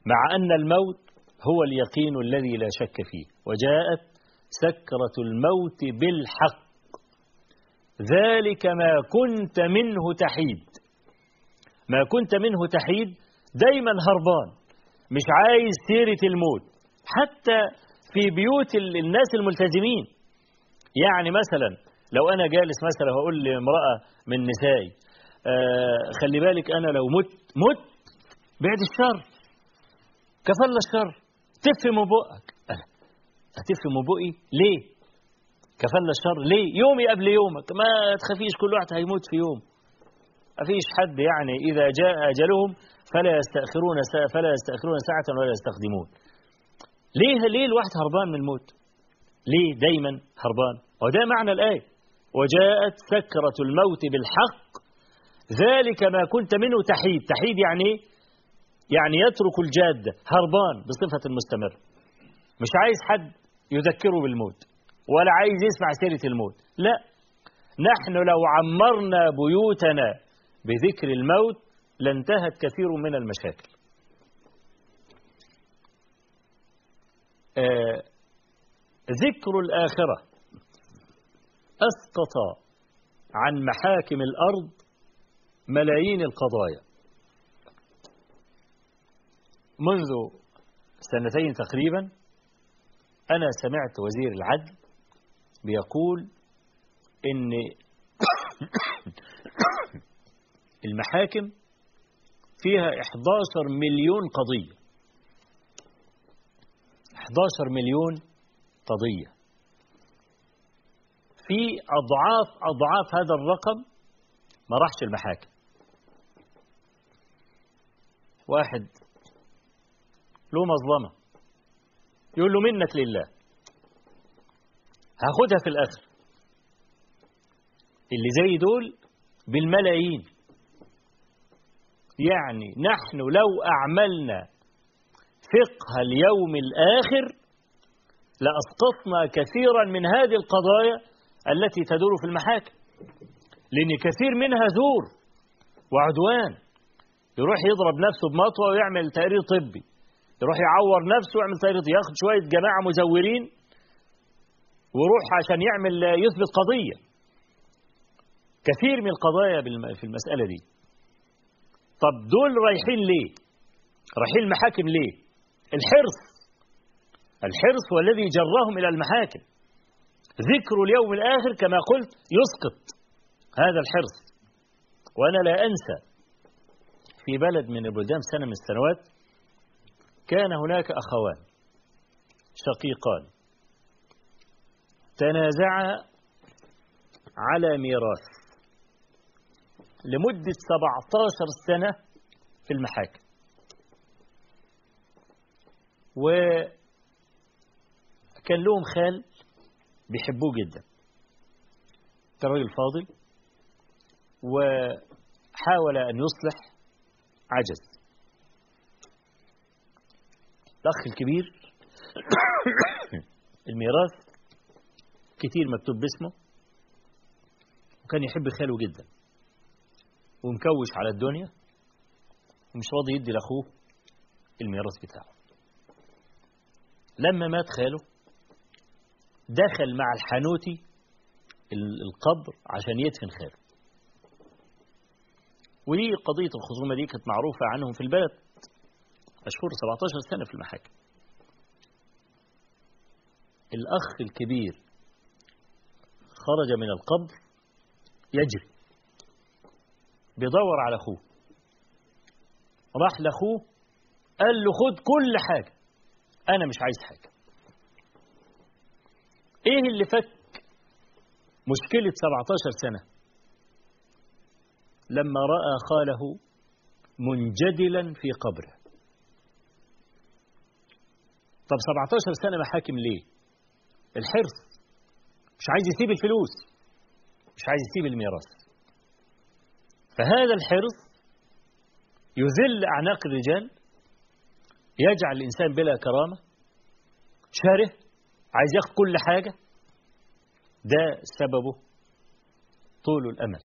مع أن الموت هو اليقين الذي لا شك فيه وجاءت سكرة الموت بالحق ذلك ما كنت منه تحيد ما كنت منه تحيد دايما هربان مش عايز سيرة الموت حتى في بيوت الناس الملتزمين يعني مثلا لو أنا جالس مثلا هقول لامرأة من نسائي آه خلي بالك أنا لو مت مت بعد الشر كفل الشر تف من بقك هتف من بقي ليه كفل الشر ليه يومي قبل يومك ما تخافيش كل واحد هيموت في يوم ما فيش حد يعني إذا جاء أجلهم فلا يستأخرون ساعة فلا يستأخرون ساعة ولا يستخدمون ليه ليه الواحد هربان من الموت ليه دايما هربان وده معنى الآية وجاءت سكرة الموت بالحق ذلك ما كنت منه تحيد تحيد يعني ايه يعني يترك الجادة هربان بصفة مستمرة مش عايز حد يذكره بالموت ولا عايز يسمع سيرة الموت لا نحن لو عمرنا بيوتنا بذكر الموت لانتهت كثير من المشاكل آه ذكر الآخرة أسقط عن محاكم الأرض ملايين القضايا منذ سنتين تقريبا أنا سمعت وزير العدل بيقول إن المحاكم فيها 11 مليون قضية 11 مليون قضية في أضعاف أضعاف هذا الرقم ما راحش المحاكم واحد له مظلمة يقول له منك لله هاخدها في الآخر اللي زي دول بالملايين يعني نحن لو أعملنا فقه اليوم الآخر لأسقطنا كثيرا من هذه القضايا التي تدور في المحاكم لأن كثير منها زور وعدوان يروح يضرب نفسه بمطوة ويعمل تقرير طبي يروح يعور نفسه ويعمل تقرير ياخد شوية جماعة مزورين ويروح عشان يعمل يثبت قضية كثير من القضايا في المسألة دي طب دول رايحين ليه رايحين المحاكم ليه الحرص الحرص هو الذي جرهم إلى المحاكم ذكر اليوم الآخر كما قلت يسقط هذا الحرص وأنا لا أنسى في بلد من البلدان سنة من السنوات كان هناك أخوان شقيقان تنازعا على ميراث لمدة 17 سنة في المحاكم وكان لهم خال بيحبوه جدا كان راجل فاضل وحاول أن يصلح عجز الأخ الكبير الميراث كتير مكتوب باسمه وكان يحب خاله جدا ومكوش على الدنيا ومش راضي يدي لأخوه الميراث بتاعه لما مات خاله دخل مع الحانوتي القبر عشان يدفن خاله ودي قضية الخصومة دي كانت معروفة عنهم في البلد أشهر 17 سنة في المحاكم الأخ الكبير خرج من القبر يجري بيدور على أخوه راح لأخوه قال له خد كل حاجة أنا مش عايز حاجة إيه اللي فك مشكلة 17 سنة لما رأى خاله منجدلا في قبره طب 17 سنة محاكم ليه الحرص مش عايز يسيب الفلوس مش عايز يسيب الميراث فهذا الحرص يذل أعناق الرجال يجعل الإنسان بلا كرامة شاره عايز ياخد كل حاجة ده سببه طول الأمل